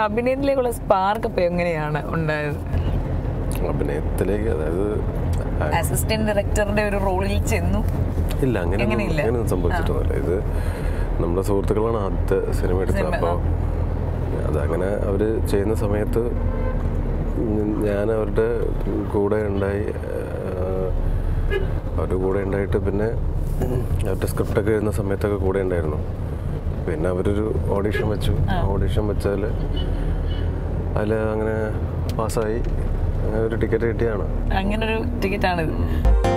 അഭിനയത്തിലേക്കുള്ള spark ഇപ്പൊ എങ്ങനെയാണ് ഉണ്ടായത് അഭിനയത്തിലേക്ക് അതായത് ആ- അസിസ്റ്റന്റ് ഡയറക്ടറുടെ ഒരു റോളിൽ ചെന്നു ഇല്ല അങ്ങനെ അങ്ങനെയില്ല? അങ്ങനെയൊന്നും സംഭവിച്ചിട്ടൊന്നുമില്ല ഇത് നമ്മുടെ സുഹൃത്തുക്കളാണ് ആദ്യത്തെ സിനിമ എടുത്തത് സിനിമ, അപ്പോൾ അതങ്ങനെ അവർ ചെയ്യുന്ന സമയത്ത് ഉം ഞാൻ അവരുടെ കൂടെ ഉണ്ടായി ആഹ്, അവരുടെ കൂടെ ഉണ്ടായിട്ട് പിന്നെ അവരുടെ സ്ക്രിപ്റ്റൊക്കെ എഴുതുന്ന സമയത്തൊക്കെ കൂടെ ഉണ്ടായിരുന്നു പിന്നെ അവരൊരു ഓഡീഷൻ വെച്ചു ഓഡീഷൻ വെച്ചാൽ അതിൽ അങ്ങനെ പാസ്സായി അങ്ങനെ ഒരു ടിക്കറ്റ് കിട്ടിയാണ് അങ്ങനെ ഒരു ടിക്കറ്റ് ആണിത്